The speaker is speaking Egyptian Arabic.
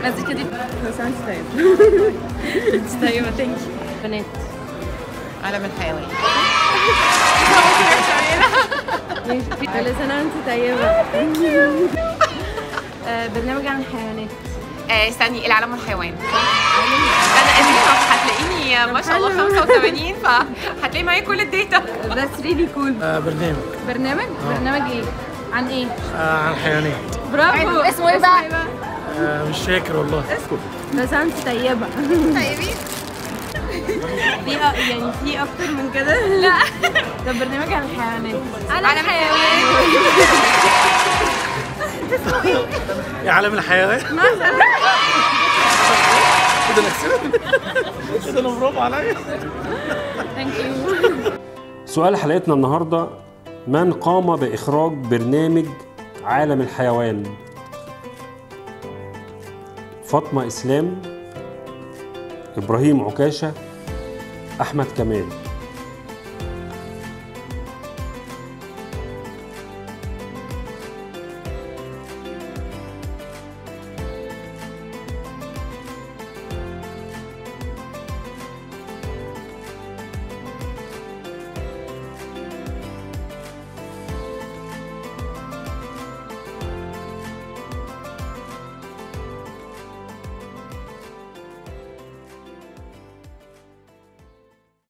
المزيكا دي بس انت طيب طيبه ثانك بنات عالم الحيوان كل سنه وانت طيبه آه، برنامج عن الحيوانات آه، استني العالم والحيوان انا قديمه فهتلاقيني ما شاء الله 85 فهتلاقي معايا كل الداتا That's really cool آه برنامج برنامج برنامج ايه عن ايه آه عن الحيوانات برافو اسمه ايه بقى؟ آه مش فاكر والله بس انت طيبه طيبين في أ- يعني في اكتر من كده لا ده برنامج عن الحيوانات عن الحيوان يا عالم الحيوان مثلا كده نكسب كده انا برافو عليا ثانك يو سؤال حلقتنا النهارده من قام بإخراج برنامج عالم الحيوان؟ فاطمة إسلام إبراهيم عكاشة أحمد كمال